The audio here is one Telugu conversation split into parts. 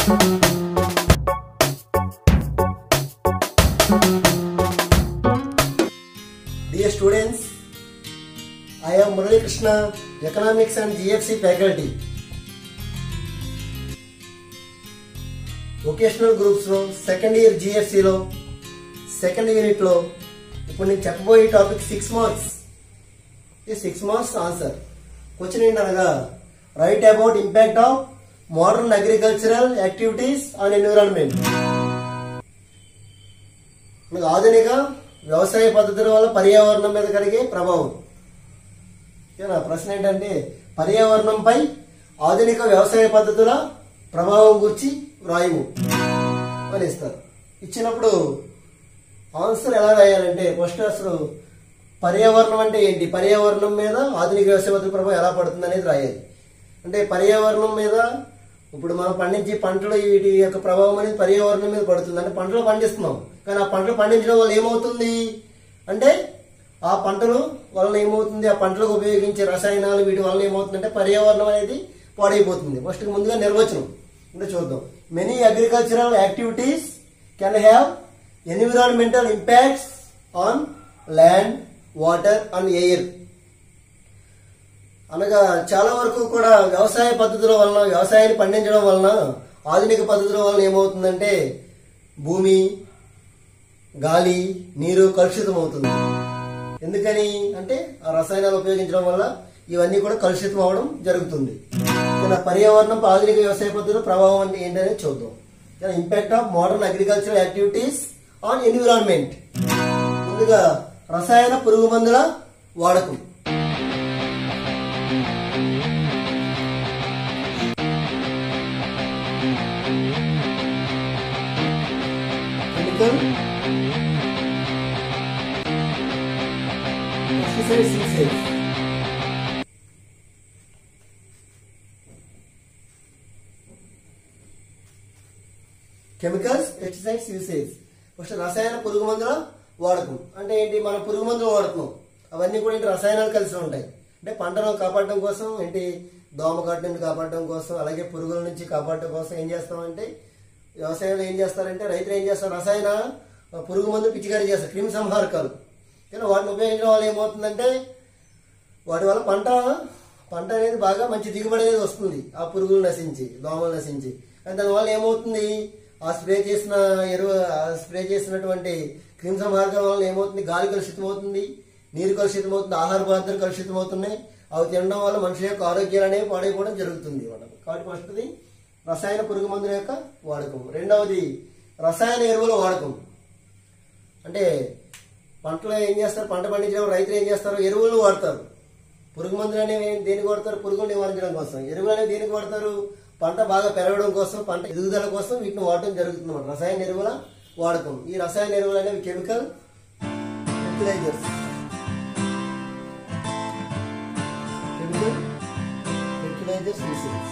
Dear students, I am Murali Krishna, Economics and GFC faculty. Vocational గ్రూప్స్లో సెకండ్ ఇయర్ జిఎఫ్సిలో సెకండ్ యూనిట్లో ఇప్పుడు నేను చెప్పబోయే టాపిక్ సిక్స్ మార్క్స్ ఈ సిక్స్ మార్క్స్ ఆన్సర్ క్వశ్చన్ ఏంటనగా write about impact of modern agricultural activities on environment మనకు ఆధునిక వ్యవసాయ పద్ధతుల వల్ల పర్యావరణం మీద కలిగే ప్రభావం ఓకేనా ప్రశ్న ఏంటంటే పర్యావరణంపై ఆధునిక వ్యవసాయ పద్ధతుల ప్రభావం గురించి వ్రాయము అని ఇస్తారు ఇచ్చినప్పుడు ఆన్సర్ ఎలా రాయాలంటే ఫస్ట్ అసలు పర్యావరణం అంటే ఏంటి పర్యావరణం మీద ఆధునిక వ్యవసాయ పద్ధతుల ప్రభావం ఎలా పడుతుంది అనేది రాయాలి అంటే పర్యావరణం మీద ఇప్పుడు మనం పండించే పంటలు వీటి యొక్క ప్రభావం అనేది పర్యావరణం మీద పడుతుంది అంటే పంటలు పండిస్తున్నాం కానీ ఆ పంటలు పండించడం వల్ల ఏమవుతుంది అంటే ఆ పంటలు వలన ఏమవుతుంది ఆ పంటలకు ఉపయోగించే రసాయనాలు వీటి వలన ఏమవుతుందంటే పర్యావరణం అనేది పాడైపోతుంది ఫస్ట్ ముందుగా నిర్వచనం అంటే చూద్దాం many agricultural activities can have environmental impacts on land water and air అనగా చాలా వరకు కూడా వ్యవసాయ పద్ధతుల వలన వ్యవసాయాన్ని పండించడం వలన ఆధునిక పద్ధతుల వలన ఏమవుతుందంటే భూమి గాలి నీరు కలుషితం అవుతుంది ఎందుకని అంటే ఆ రసాయనాలు ఉపయోగించడం వల్ల ఇవన్నీ కూడా కలుషితం అవడం జరుగుతుంది ఇలా పర్యావరణం ఆధునిక వ్యవసాయ పద్ధతుల ప్రభావం అంటే ఏంటనేది చూద్దాం impact of modern agricultural activities on environment ముందుగా రసాయన పురుగు మందుల వాడకం chemical pesticides usage chemicals pesticides usage first రసాయన పురుగు మందుల వాడకం అంటే ఏంటి మనం పురుగు మందులు వాడుతున్నాం అవన్నీ కూడా ఏంటి రసాయనాలు కలిసి ఉంటాయి అంటే పంటను కాపాడడం కోసం ఏంటి దోమకాటు నుండి కాపాడడం కోసం అలాగే పురుగుల నుంచి కాపాడడం కోసం ఏం చేస్తామంటే వ్యవసాయంలో ఏం చేస్తారంటే రైతులు ఏం చేస్తారు రసాయన పురుగు మందు పిచికారీ చేస్తారు క్రిమి సంహారకాలు కానీ వాటిని ఉపయోగించడం వల్ల ఏమవుతుందంటే వాటి వల్ల పంట పంట అనేది బాగా మంచి దిగుబడి అనేది వస్తుంది ఆ పురుగులు నశించి దోమలు నశించి కానీ దానివల్ల ఏమవుతుంది ఆ స్ప్రే చేసిన ఎరువు ఆ స్ప్రే చేసినటువంటి క్రిమి సంహారకం వల్ల ఏమవుతుంది గాలి కలుషితం అవుతుంది నీరు కలుషితం అవుతుంది ఆహార పదార్థాలు కలుషితం అవుతున్నాయి అవి తినడం వల్ల మనుషుల యొక్క ఆరోగ్యాలు అనేవి పాడైపోవడం జరుగుతుంది వాళ్ళకి కాబట్టి ఫస్ట్ది రసాయన పురుగు మందుల యొక్క వాడకం రెండవది రసాయన ఎరువుల వాడకం అంటే పంటలో ఏం చేస్తారు పంట పండించడం రైతులు ఏం చేస్తారు ఎరువులను వాడతారు పురుగు మందులు అనేవి ఏం- దేనికి వాడతారు పురుగులు నివారించడం కోసం ఎరువులు అనేవి దేనికి వాడతారు పంట బాగా పెరగడం కోసం పంట ఎదుగుదల కోసం వీటిని వాడటం జరుగుతుంది అన్నమాట రసాయన ఎరువుల వాడకం ఈ రసాయన ఎరువులు అనేవి chemical fertilizers chemical fertilizers usage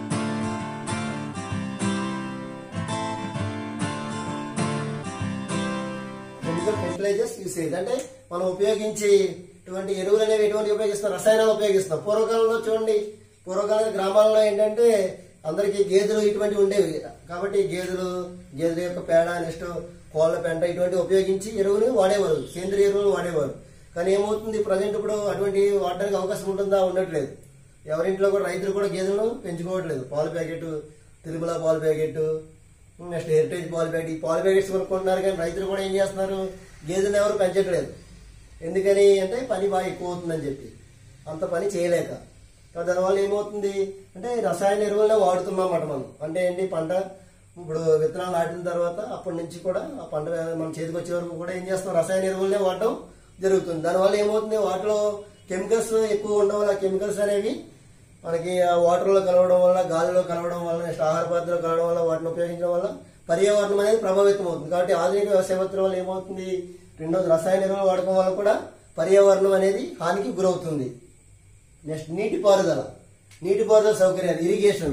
chemical fertilizers usage అంటే మనం ఉపయోగించేటువంటి ఎరువులు అనేవి ఎటువంటి ఉపయోగిస్తాం రసాయనాలు ఉపయోగిస్తాం పూర్వకాలంలో చూడండి పూర్వకాలం గ్రామాల్లో ఏంటంటే అందరికీ గేదెలు ఇటువంటివి ఉండేవి కాబట్టి గేదెలు గేదెల యొక్క పేడ నెక్స్ట్ కోళ్ళ పెంట ఇటువంటివి ఉపయోగించి ఎరువుని వాడేవారు సేంద్రియ ఎరువులు వాడేవారు కానీ ఏమవుతుంది ప్రజెంట్ ఇప్పుడు అటువంటి వాడడానికి అవకాశం ఉంటుందా ఉండట్లేదు ఎవరింట్లో కూడా రైతులు కూడా గేదెలను పెంచుకోవట్లేదు పాల ప్యాకెట్ తిరుమల పాల ప్యాకెట్ నెక్స్ట్ హెరిటేజ్ పాల ప్యాకెట్ ఈ పాల ప్యాకెట్స్ కొనుక్కుంటున్నారు కానీ రైతులు కూడా ఏం చేస్తున్నారు గేదెలు ఎవరు పెంచట్లేదు ఎందుకని అంటే పని బాగా ఎక్కువ అవుతుందని చెప్పి అంత పని చేయలేక కాబట్టి దానివల్ల ఏమవుతుంది అంటే రసాయన ఎరువులనే వాడుతున్నాం అన్నమాట మనం అంటే ఏంటి పంట ఇప్పుడు విత్తనాలు నాటిన తర్వాత అప్పటి నుంచి కూడా ఆ పంట మన చేతికి వచ్చే వరకు కూడా ఏం చేస్తాం రసాయన ఎరువులనే వాడటం జరుగుతుంది దానివల్ల ఏమవుతుంది వాటిలో కెమికల్స్ ఎక్కువ ఉండడం వల్ల కెమికల్స్ అనేవి మనకి ఆ వాటర్లో కలవడం వల్ల గాలిలో కలవడం వల్ల నెక్స్ట్ ఆహార పదార్థాలు కలవడం వల్ల వాటిని ఉపయోగించడం వల్ల పర్యావరణం అనేది ప్రభావితం అవుతుంది కాబట్టి ఆధునిక వ్యవసాయ పద్ధతుల వల్ల ఏమవుతుంది రెండోది రసాయన ఎరువులు వాడకం వల్ల కూడా పర్యావరణం అనేది హానికి గురవుతుంది నెక్స్ట్ నీటిపారుదల నీటిపారుదల సౌకర్యాలు ఇరిగేషన్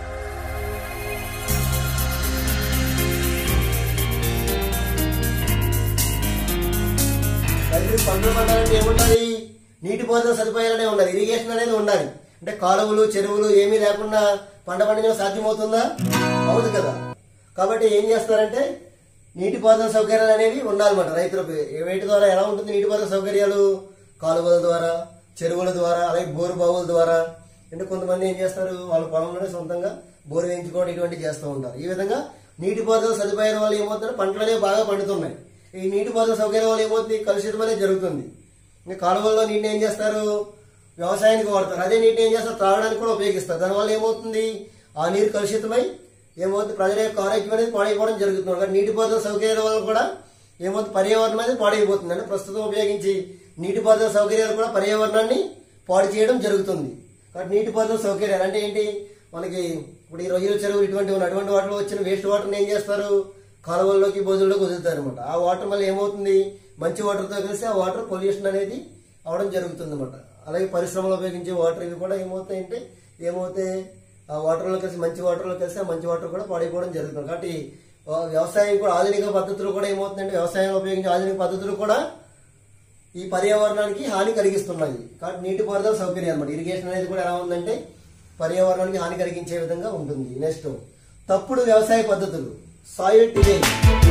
రైతులు పంటలు పండాలంటే ఏముండాలి నీటిపారుదల సదుపాయాలనే ఉండాలి ఇరిగేషన్ అనేది ఉండాలి అంటే కాలువలు చెరువులు ఏమీ లేకుండా పంట పండించడం సాధ్యమవుతుందా అవదు కదా కాబట్టి ఏం చేస్తారంటే నీటిపారుదల సౌకర్యాలు అనేవి ఉండాలన్నమాట రైతులకు వేటి ద్వారా ఎలా ఉంటుంది నీటిపారుదల సౌకర్యాలు కాలువల ద్వారా చెరువుల ద్వారా అలాగే బోరు బావుల ద్వారా అంటే కొంతమంది ఏం చేస్తారు వాళ్ళ పొలంలోనే సొంతంగా బోరు వేయించుకోవడం ఇటువంటివి చేస్తూ ఉంటారు ఈ విధంగా నీటిపారుదల సదుపాయాల వల్ల ఏమవుతుందంటే పంటలు అనేవి బాగా పండుతున్నాయి ఈ నీటిపారుదల సౌకర్యం వల్ల ఏమవుతుంది కలుషితం అనేది జరుగుతుంది ఇంకా కాలువల్లో నీటిని ఏం చేస్తారు వ్యవసాయానికి వాడతారు అదే నీటిని ఏం చేస్తారు త్రాగడానికి కూడా ఉపయోగిస్తారు దానివల్ల ఏమవుతుంది ఆ నీరు కలుషితమై ఏమవుతుంది ప్రజల యొక్క ఆరోగ్యం అనేది పాడైపోవడం జరుగుతుంది కాబట్టి నీటిపారుదల సౌకర్యాల వల్ల కూడా ఏమవుతుంది పర్యావరణం అనేది పాడైపోతుంది అంటే ప్రస్తుతం ఉపయోగించి నీటిపారుదల సౌకర్యాలు కూడా పర్యావరణాన్ని పాడు చేయడం జరుగుతుంది కాబట్టి నీటిపారుదల సౌకర్యాలు అంటే ఏంటి మనకి ఇప్పుడు ఈ రొయ్యల చెరువు ఇటువంటి ఉన్న అటువంటి వాటిలో వచ్చిన వేస్ట్ వాటర్ని ఏం చేస్తారు కాలువల్లోకి బోజుల్లోకి వదులుతారు అనమాట ఆ వాటర్ మళ్ళీ ఏమవుతుంది మంచి వాటర్తో కలిసి ఆ వాటర్ పొల్యూషన్ అనేది అవడం జరుగుతుంది అనమాట అలాగే పరిశ్రమలో ఉపయోగించే వాటర్ ఇవి కూడా ఏమవుతాయంటే ఏమవుతాయి ఆ వాటర్లో కలిసి మంచి వాటర్లో కలిసి ఆ మంచి వాటర్ కూడా పాడైపోవడం జరుగుతుంది కాబట్టి ఆ వ్యవసాయం కూడా ఆధునిక పద్ధతులు కూడా ఏమవుతుందంటే వ్యవసాయంలో ఉపయోగించే ఆధునిక పద్ధతులు కూడా ఈ పర్యావరణానికి హాని కలిగిస్తున్నాయి కాబట్టి నీటిపారుదల సౌకర్యం అనమాట ఇరిగేషన్ అనేది కూడా ఎలా ఉందంటే పర్యావరణానికి హాని కలిగించే విధంగా ఉంటుంది నెక్స్ట్ తప్పుడు వ్యవసాయ పద్ధతులు సాయిల్ టిలేజ్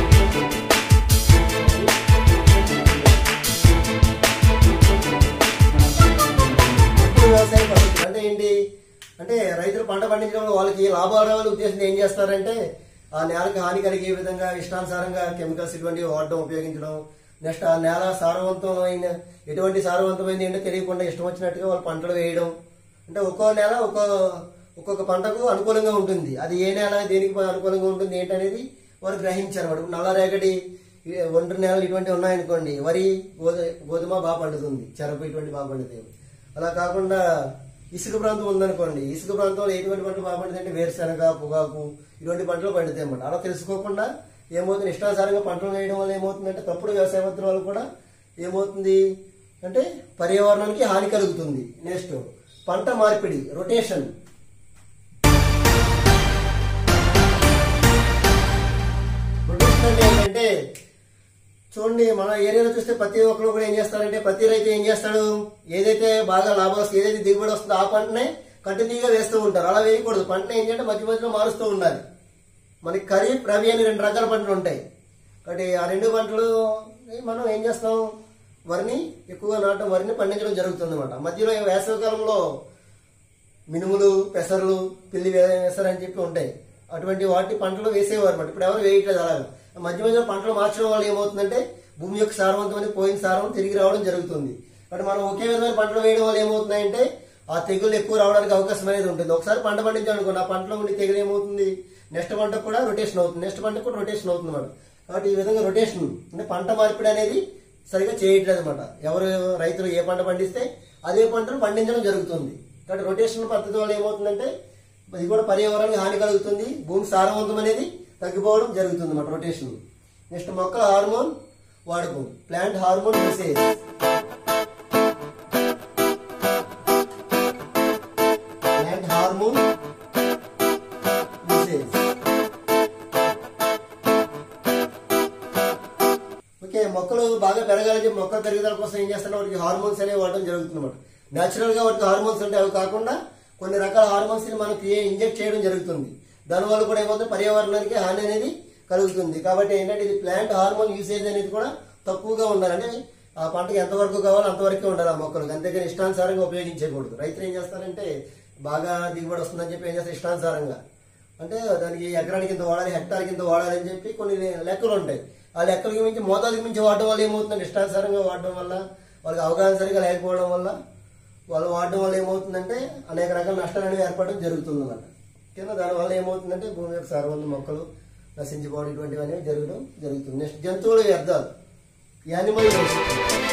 తప్పుడు వ్యవసాయ పద్ధతులు అంటే ఏంటి అంటే రైతులు పంట పండించడంలో వాళ్ళకి లాభాలు రావాలని ఉద్దేశంతో ఏం చేస్తారంటే ఆ నేలకి హాని కలిగే విధంగా ఇష్టానుసారంగా కెమికల్స్ ఇటువంటివి వాడడం ఉపయోగించడం నెక్స్ట్ ఆ నేల సారవంతమైన ఎటువంటి సారవంతమైంది ఏంటో తెలియకుండా ఇష్టం వచ్చినట్టుగా వాళ్ళు పంటలు వేయడం అంటే ఒక్కో నేల ఒక్కో ఒక్కొక్క పంటకు అనుకూలంగా ఉంటుంది అది ఏ నేల దేనికి అనుకూలంగా ఉంటుంది ఏంటనేది వారు గ్రహించారు అన్నమాట ఇప్పుడు నల్లరేగడి ఈ ఒండ్రు నేలలు ఇటువంటివి ఉన్నాయనుకోండి వరి గోధు గోధుమ బాగా పండుతుంది చెరకు ఇటువంటి బాగా పండుతాయి అలా కాకుండా ఇసుక ప్రాంతం ఉందనుకోండి ఇసుక ప్రాంతంలో ఎటువంటి పంటలు బాగా పండుతాయి అంటే వేరుశనగ పొగాకు ఇటువంటి పంటలు పండుతాయి అన్నమాట అలా తెలుసుకోకుండా ఏమవుతుంది ఇష్టానుసారంగా పంటలు వేయడం వల్ల ఏమవుతుందంటే తప్పుడు వ్యవసాయ పత్రం వల్ల కూడా ఏమవుతుంది అంటే పర్యావరణానికి హాని కలుగుతుంది నెక్స్ట్ పంట మార్పిడి రొటేషన్ రొటేషన్ అంటే ఏంటంటే చూడండి మన ఏరియాలో చూస్తే ప్రతి ఒక్కరు కూడా ఏం చేస్తారంటే ప్రతి రైతు ఏం చేస్తాడు ఏదైతే బాగా లాభం వస్తుంది ఏదైతే దిగుబడి వస్తుందో ఆ పంటనే కంటిన్యూగా వేస్తూ ఉంటారు అలా వేయకూడదు పంటని ఏం చేయాలంటే మధ్య మధ్యలో మారుస్తూ ఉండాలి మనకి ఖరీఫ్ రవి అని రెండు రకాల పంటలు ఉంటాయి కాబట్టి ఆ రెండు పంటలు మనం ఏం చేస్తాం వరిని ఎక్కువగా నాటం వరిని పండించడం జరుగుతుంది అనమాట మధ్యలో వేసవికాలంలో మినుములు పెసర్లు పిల్లి వేసరు అని చెప్పి ఉంటాయి అటువంటి వాటి పంటలు వేసేవారు అనమాట ఇప్పుడు ఎవరు వేయట్లేదు అలాగా మధ్య మధ్యలో పంటలు మార్చడం వల్ల ఏమవుతుందంటే భూమి యొక్క సారవంతమైన పోయిన సారం తిరిగి రావడం జరుగుతుంది కాబట్టి మనం ఒకే విధమైన పంటలు వేయడం వల్ల ఏమవుతుందంటే ఆ తెగులు ఎక్కువ రావడానికి అవకాశం అనేది ఉంటుంది ఒకసారి పంట పండించాలనుకోండి ఆ పంటలో ఉండి తెగులు ఏమవుతుంది నెక్స్ట్ పంటకు కూడా రొటేషన్ అవుతుంది నెక్స్ట్ పంటకు కూడా రొటేషన్ అవుతుంది అనమాట కాబట్టి ఈ విధంగా రొటేషన్ అంటే పంట మార్పిడి అనేది సరిగా చేయట్లేదు అనమాట ఎవరు రైతులు ఏ పంట పండిస్తే అదే పంటను పండించడం జరుగుతుంది కాబట్టి రొటేషన్ పద్ధతి వల్ల ఏమవుతుందంటే ఇది కూడా పర్యావరణానికి హాని కలుగుతుంది భూమి సారవంతం అనేది తగ్గిపోవడం జరుగుతుంది అన్నమాట రొటేషన్ నెక్స్ట్ మొక్కల హార్మోన్ వాడకం plant hormone usage plant hormone usage okay మొక్కలు బాగా పెరగాలని చెప్పి మొక్కల పెరుగుదల కోసం ఏం చేస్తున్నా వాటికి హార్మోన్స్ అనేవి వాడడం జరుగుతుంది అనమాట న్యాచురల్ గా వాటికి హార్మోన్స్ ఉంటాయి అవి కాకుండా కొన్ని రకాల హార్మోన్స్ ని మనకి ఇంజెక్ట్ చేయడం జరుగుతుంది దానివల్ల కూడా ఏమవుతుంది పర్యావరణానికి హాని అనేది కలుగుతుంది కాబట్టి ఏంటంటే ఇది ప్లాంట్ హార్మోన్ యూసేజ్ అనేది కూడా తక్కువగా ఉండాలి అంటే ఆ పంటకి ఎంతవరకు కావాలో అంతవరకే ఉండాలి ఆ మొక్కలకు అంతేగాని ఇష్టానుసారంగా ఉపయోగించకూడదు రైతులు ఏం చేస్తారంటే బాగా దిగుబడి వస్తుందని చెప్పి ఏం చేస్తారు ఇష్టానుసారంగా అంటే దానికి ఎకరానికి ఇంత వాడాలి హెక్టార్ కింద వాడాలి అని చెప్పి కొన్ని లెక్కలు ఉంటాయి ఆ లెక్కలకి మించి మోతాదుకి మించి వాడడం వల్ల ఏమవుతుందంటే ఇష్టానుసారంగా వాడడం వల్ల వాళ్ళకి అవగాహన సరిగా లేకపోవడం వల్ల వాళ్ళు వాడడం వల్ల ఏమవుతుందంటే అనేక రకాల నష్టాలు అనేవి ఏర్పడడం జరుగుతుంది అన్నమాట కింద దానివల్ల ఏమవుతుందంటే భూమి యొక్క సారవంత మొక్కలు నశించిపోవడం ఇటువంటివి అనేవి జరగడం జరుగుతుంది నెక్స్ట్ జంతువుల వ్యర్థాలు యానిమల్ వేస్ట్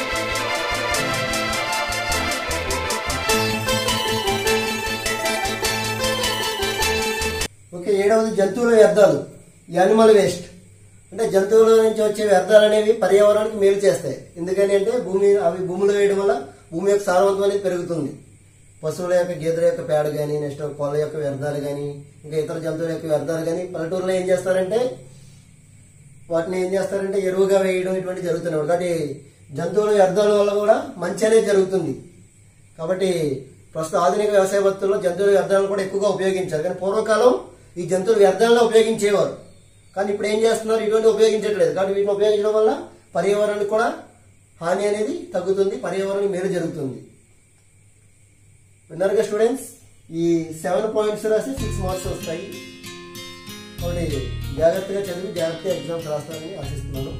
ఓకే ఏడవది జంతువుల వ్యర్థాలు యానిమల్ వేస్ట్ అంటే జంతువుల నుంచి వచ్చే వ్యర్థాలు అనేవి పర్యావరణానికి మేలు చేస్తాయి ఎందుకని అంటే భూమి అవి భూమిలో వేయడం వల్ల భూమి యొక్క సారవంతం అనేది పెరుగుతుంది పశువుల యొక్క గేదెల యొక్క పేడ కానీ నెక్స్ట్ కోళ్ళ యొక్క వ్యర్థాలు కానీ ఇంకా ఇతర జంతువుల యొక్క వ్యర్థాలు కానీ పల్లెటూరులో ఏం చేస్తారంటే వాటిని ఏం చేస్తారంటే ఎరువుగా వేయడం ఇటువంటి జరుగుతున్నాయి కాబట్టి జంతువుల వ్యర్థాల వల్ల కూడా మంచి అనేది జరుగుతుంది కాబట్టి ప్రస్తుత ఆధునిక వ్యవసాయ పద్ధతుల్లో జంతువుల వ్యర్థాలను కూడా ఎక్కువగా ఉపయోగించారు కానీ పూర్వకాలం ఈ జంతువులు వ్యర్థాలను ఉపయోగించేవారు కానీ ఇప్పుడు ఏం చేస్తున్నారు ఇటువంటి ఉపయోగించట్లేదు కాబట్టి వీటిని ఉపయోగించడం వల్ల పర్యావరణానికి కూడా హాని అనేది తగ్గుతుంది పర్యావరణం మేలు జరుగుతుంది విన్నారుగా స్టూడెంట్స్ ఈ సెవెన్ పాయింట్స్ రాసి సిక్స్ మార్క్స్ వస్తాయి కాబట్టి జాగ్రత్తగా చదివి జాగ్రత్తగా ఎగ్జామ్స్ రాస్తారని ఆశిస్తున్నాను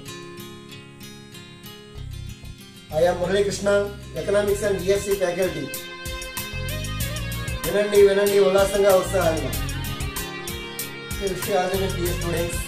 ఆయా Muralikrishna economics and ESC faculty వినండి వినండి ఉల్లాసంగా ఉత్సాహంగా విషయం ఆల్ ది బెస్ట్ స్టూడెంట్స్